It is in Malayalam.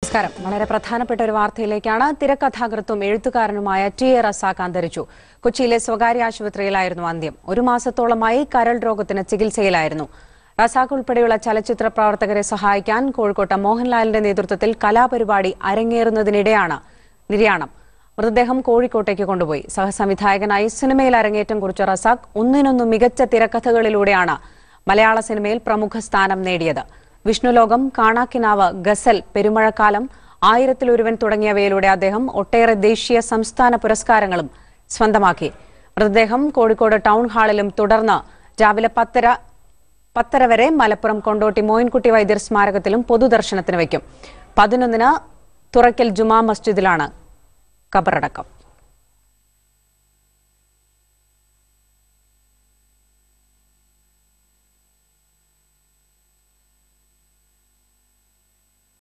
നമസ്കാരം വളരെ പ്രധാനപ്പെട്ട ഒരു വാർത്തയിലേക്കാണ് തിരക്കഥാകൃത്തും എഴുത്തുകാരനുമായ ടി എ റസാഖ് അന്തരിച്ചു കൊച്ചിയിലെ സ്വകാര്യ ആശുപത്രിയിലായിരുന്നു അന്ത്യം ഒരു മാസത്തോളമായി കരൾ രോഗത്തിന് ചികിത്സയിലായിരുന്നു റസാഖ് ഉൾപ്പെടെയുള്ള ചലച്ചിത്ര പ്രവർത്തകരെ സഹായിക്കാൻ കോഴിക്കോട്ട് മോഹൻലാലിന്റെ നേതൃത്വത്തിൽ കലാപരിപാടി അരങ്ങേറുന്നതിനിടെയാണ് നിര്യാണം മൃതദേഹം കോഴിക്കോട്ടേക്ക് കൊണ്ടുപോയി സഹസംവിധായകനായി സിനിമയിൽ അരങ്ങേറ്റം കുറിച്ച റസാഖ് ഒന്നിനൊന്നു മികച്ച തിരക്കഥകളിലൂടെയാണ് മലയാള സിനിമയിൽ പ്രമുഖ സ്ഥാനം നേടിയത് വിഷ്ണുലോകം കാണാക്കിനാവ് ഗസൽ പെരുമഴക്കാലം ആയിരത്തിലൊരുവൻ തുടങ്ങിയവയിലൂടെ അദ്ദേഹം ഒട്ടേറെ ദേശീയ സംസ്ഥാന പുരസ്കാരങ്ങളും സ്വന്തമാക്കി മൃതദേഹം കോഴിക്കോട് ടൗൺ ഹാളിലും തുടർന്ന് രാവിലെ പത്തര പത്തര വരെ മലപ്പുറം കൊണ്ടോട്ടി മോയിൻകുട്ടി വൈദ്യർ സ്മാരകത്തിലും പൊതുദർശനത്തിന് വയ്ക്കും പതിനൊന്നിന് തുറക്കൽ ജുമാ മസ്ജിദിലാണ് കബറടക്കം